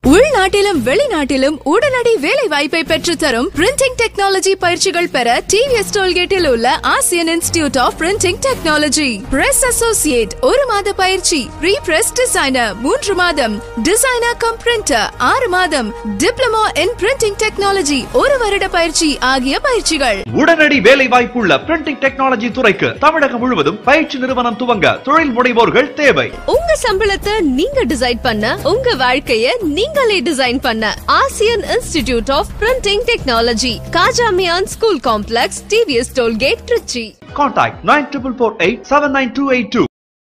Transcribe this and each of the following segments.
உள்நாட்டிலும் வெளிநாட்டிலும் உடனடி வேலை வாய்ப்பை பெற்றுத்தரும் பிரிண்டிங் டெக்னாலஜி பயிற்சிகள் பெற டிவிஎஸ் டோல்கேட்டில் உள்ள Asian institute of printing technology press associate ஒரு மாத பயிற்சி ப்ரீ பிரஸ் டிசைனர் மூன்று மாதம் டிசைனர் கம் பிரிண்டர் ஆறு மாதம் டிப்ளமோ இன் பிரிண்டிங் டெக்னாலஜி ஒரு வருட பயிற்சி ஆகிய பயிற்சிகள் உடனடி வேலை வாய்ப்புள்ள பிரிண்டிங் டெக்னாலஜி துறைக்கு தமிழகம் முழுவதும் பயிற்சி நிறுவனம் துவங்க தொழில் முனைவோர்கள் தேவை உங்க சம்பளத்தை நீங்க டிசைட் பண்ண உங்க வாழ்க்கைய நீங்களே டிசைன் பண்ண Asian institute of printing technology Kajamiyan school complex TVS tollgate Trichy Contact 9448 79282.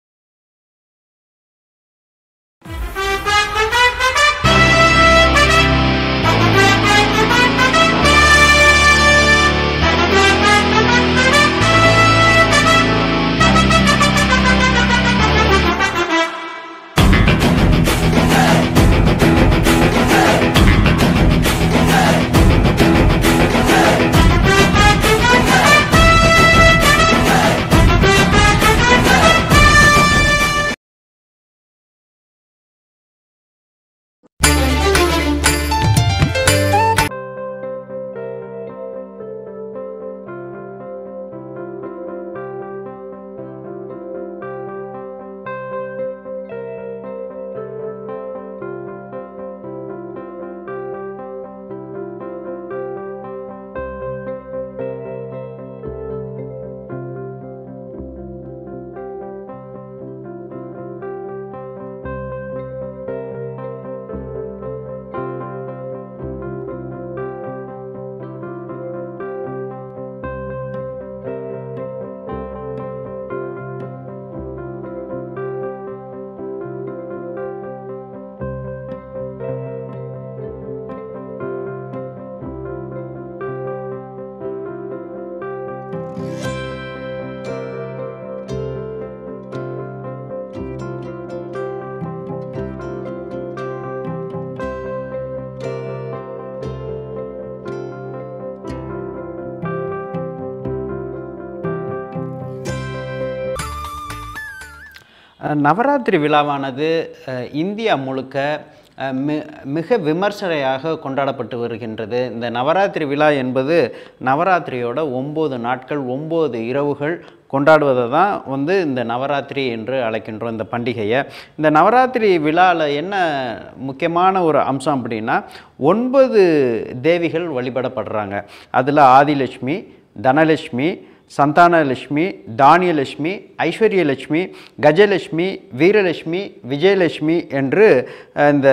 அஹ் நவராத்திரி விழாவானது அஹ், இந்தியா முழுக்க அஹ், மி மிக விமர்சனையாக கொண்டாடப்பட்டு வருகின்றது இந்த நவராத்திரி விழா என்பது நவராத்திரியோட ஒம்பது நாட்கள் ஒம்பது இரவுகள் கொண்டாடுவதை தான் வந்து இந்த நவராத்திரி என்று அழைக்கின்றோம் இந்த பண்டிகையை இந்த நவராத்திரி விழாவில் என்ன முக்கியமான ஒரு அம்சம் அப்படின்னா ஒன்பது தேவிகள் வழிபடப்படுறாங்க அதில் ஆதிலட்சுமி தனலட்சுமி சந்தானலட்சுமி தானியலட்சுமி ஐஸ்வர்யலட்சுமி கஜலட்சுமி வீரலட்சுமி விஜயலட்சுமி என்று அஹ், இந்த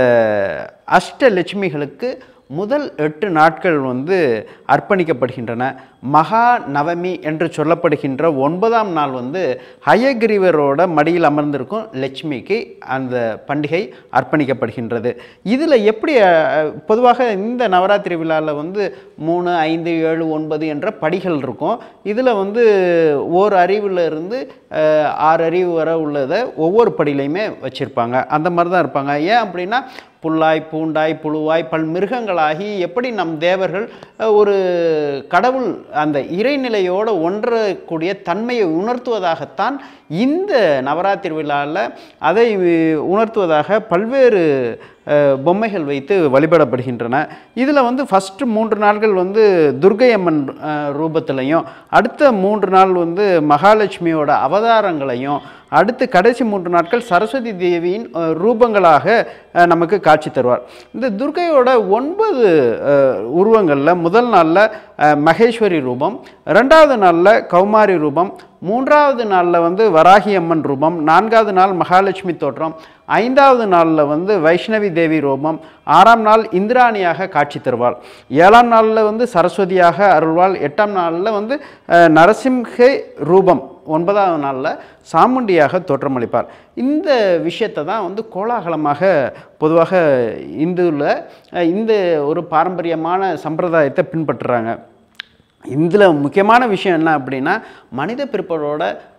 அஷ்டலட்சுமிகளுக்கு முதல் எட்டு நாட்கள் வந்து அர்ப்பணிக்கப்படுகின்றன மகா நவமி என்று சொல்லப்படுகின்ற ஒன்பதாம் நாள் வந்து ஹயகிரிவரோட மடியில் அமர்ந்திருக்கும் லட்சுமிக்கு அந்த பண்டிகை அர்ப்பணிக்கப்படுகின்றது இதில் எப்படி அஹ், பொதுவாக இந்த நவராத்திரி விழாவில் வந்து மூணு ஐந்து ஏழு ஒன்பது என்ற படிகள் இருக்கும் இதில் வந்து ஓர் அறிவுல இருந்து அஹ், ஆறு அறிவு வரை உள்ளதை ஒவ்வொரு படியிலையுமே வச்சுருப்பாங்க அந்த மாதிரி தான் இருப்பாங்க ஏன் அப்படின்னா புல்லாய் பூண்டாய் புழுவாய் பல் மிருகங்களாகி எப்படி நம் தேவர்கள் அஹ், ஒரு கடவுள் அந்த இறைநிலையோடு ஒன்றக்கூடிய தன்மையை உணர்த்துவதாகத்தான் இந்த நவராத்திரி விழாவில் அதை உணர்த்துவதாக பல்வேறு அஹ், பொம்மைகள் வைத்து வழிபடப்படுகின்றன இதில் வந்து ஃபஸ்ட்டு மூன்று நாட்கள் வந்து துர்க்கை அம்மன் அஹ், ரூபத்திலையும் அடுத்த மூன்று நாள் வந்து மகாலட்சுமியோட அவதாரங்களையும் அடுத்து கடைசி மூன்று நாட்கள் சரஸ்வதி தேவியின் அஹ், ரூபங்களாக அஹ், நமக்கு காட்சி தருவார் இந்த துர்க்கையோட ஒன்பது உருவங்களில் முதல் நாளில் மகேஸ்வரி ரூபம் ரெண்டாவது நாளில் கௌமாரி ரூபம் மூன்றாவது நாளில் வந்து வராகி அம்மன் ரூபம் நான்காவது நாள் மகாலட்சுமி தோற்றம் ஐந்தாவது நாளில் வந்து வைஷ்ணவி தேவி ரூபம் ஆறாம் நாள் இந்திராணியாக காட்சி தருவாள் ஏழாம் நாளில் வந்து சரஸ்வதியாக அருள்வாள் எட்டாம் நாளில் வந்து அஹ், நரசிம்ஹை ரூபம் ஒன்பதாவது நாளில் சாமுண்டியாக தோற்றமளிப்பார் இந்த விஷயத்தை தான் வந்து கோலாகலமாக பொதுவாக இந்துவில் இந்த ஒரு பாரம்பரியமான சம்பிரதாயத்தை பின்பற்றுறாங்க இதில் முக்கியமான விஷயம் என்ன அப்படின்னா மனித பிற்படோட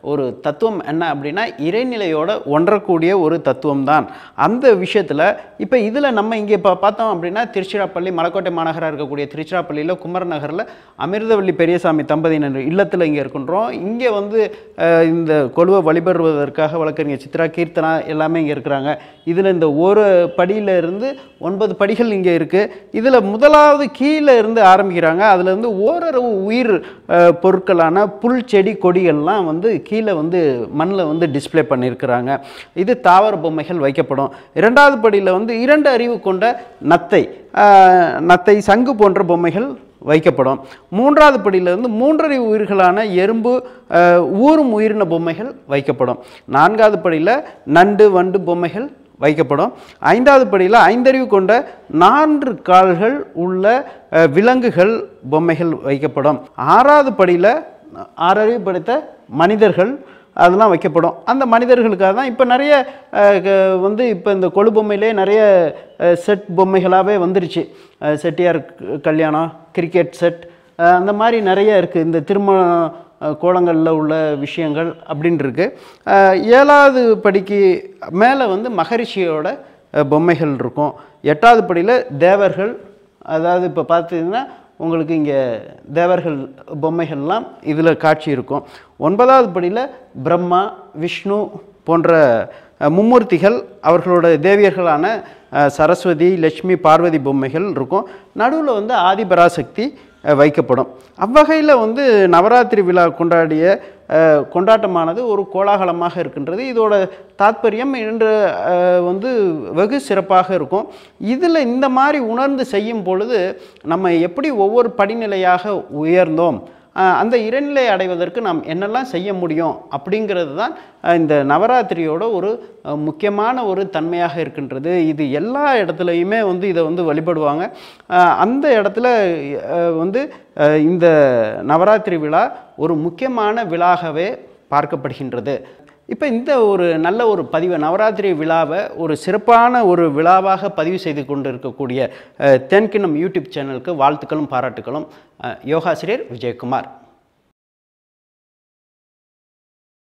ஒரு தத்துவம் என்ன அப்படின்னா இறைநிலையோட ஒன்றக்கூடிய ஒரு தத்துவம் தான் அந்த விஷயத்தில் இப்போ இதில் நம்ம இங்கே இப்போ பார்த்தோம் அப்படின்னா திருச்சிராப்பள்ளி மலக்கோட்டை மாநகராக இருக்கக்கூடிய திருச்சிராப்பள்ளியில் குமரன் நகரில் அமிர்தவள்ளி பெரியசாமி தம்பதியினர் இல்லத்தில் இங்கே இருக்கின்றோம் இங்கே வந்து அஹ், இந்த கொலுவை வழிபடுவதற்காக வழக்கறிஞர் சித்ரா கீர்த்தனா எல்லாமே இங்கே இருக்கிறாங்க இதில் இந்த ஒரு படியில இருந்து ஒன்பது படிகள் இங்கே இருக்குது இதில் முதலாவது கீழே இருந்து ஆரம்பிக்கிறாங்க அதில் இருந்து ஓரளவு உயிர் அஹ், பொருட்களான புல் செடி கொடிகள்லாம் வந்து கீழே வந்து மண்ணில் வந்து டிஸ்ப்ளே பண்ணியிருக்கிறாங்க இது தாவர பொம்மைகள் வைக்கப்படும் இரண்டாவது படியில் வந்து இரண்டு அறிவு கொண்ட நத்தை அஹ், நத்தை சங்கு போன்ற பொம்மைகள் வைக்கப்படும் மூன்றாவது படியிலிருந்து மூன்றறிவு உயிர்களான எறும்பு அஹ், ஊரும் உயிரின பொம்மைகள் வைக்கப்படும் நான்காவது படியில் நண்டு வண்டு பொம்மைகள் வைக்கப்படும் ஐந்தாவது படியில் ஐந்தறிவு கொண்ட நான்கு கால்கள் உள்ள அஹ், விலங்குகள் பொம்மைகள் வைக்கப்படும் ஆறாவது படியில் ஆறறிவு படைத்த மனிதர்கள் அதெல்லாம் வைக்கப்படும் அந்த மனிதர்களுக்காக தான் இப்போ நிறைய அஹ், க- வந்து இப்போ இந்த கொழு பொம்மையிலே நிறைய அஹ், செட் பொம்மைகளாகவே வந்துருச்சு அஹ், செட்டியார் க- கல்யாணம் கிரிக்கெட் செட் அஹ், அந்த மாதிரி நிறைய இருக்குது இந்த திருமண அஹ், கோலங்களில் உள்ள விஷயங்கள் அப்படின்னு இருக்கு அஹ், ஏழாவது படிக்கு மேலே வந்து மகரிஷியோட அஹ், பொம்மைகள் இருக்கும் எட்டாவது படியில் தேவர்கள் அதாவது இப்போ பார்த்தீங்கன்னா உங்களுக்கு இங்கே தேவர்கள் பொம்மைகள்லாம் இதில் காட்சி இருக்கும் ஒன்பதாவது படியில் பிரம்மா விஷ்ணு போன்ற அஹ், மும்மூர்த்திகள் அவர்களோட தேவியர்களான அஹ், சரஸ்வதி லட்சுமி பார்வதி பொம்மைகள் இருக்கும் நடுவில் வந்து ஆதிபராசக்தி அஹ், வைக்கப்படும் அவ்வகையில் வந்து நவராத்திரி விழா கொண்டாடிய அஹ், கொண்டாட்டமானது ஒரு கோலாகலமாக இருக்கின்றது இதோட தாத்பரியம் இன்று அஹ், வந்து வெகு சிறப்பாக இருக்கும் இதில் இந்த மாதிரி உணர்ந்து செய்யும் பொழுது நம்ம எப்படி ஒவ்வொரு படிநிலையாக உயர்ந்தோம் அஹ், அந்த இறைநிலை அடைவதற்கு நாம் என்னெல்லாம் செய்ய முடியும் அப்படிங்கிறது தான் அஹ், இந்த நவராத்திரியோட ஒரு அஹ், முக்கியமான ஒரு தன்மையாக இருக்கின்றது இது எல்லா இடத்துலையுமே வந்து இதை வந்து வழிபடுவாங்க அஹ், அந்த இடத்துல அஹ், வந்து அஹ், இந்த நவராத்திரி விழா ஒரு முக்கியமான விழாகவே பார்க்கப்படுகின்றது இப்போ இந்த ஒரு நல்ல ஒரு பதிவை நவராத்திரி விழாவை ஒரு சிறப்பான ஒரு விழாவாக பதிவு செய்து கொண்டு இருக்கக்கூடிய அஹ், தென்கிணம் யூடியூப் சேனலுக்கு வாழ்த்துக்களும் பாராட்டுக்களும் அஹ், யோகாசிரியர் விஜயகுமார்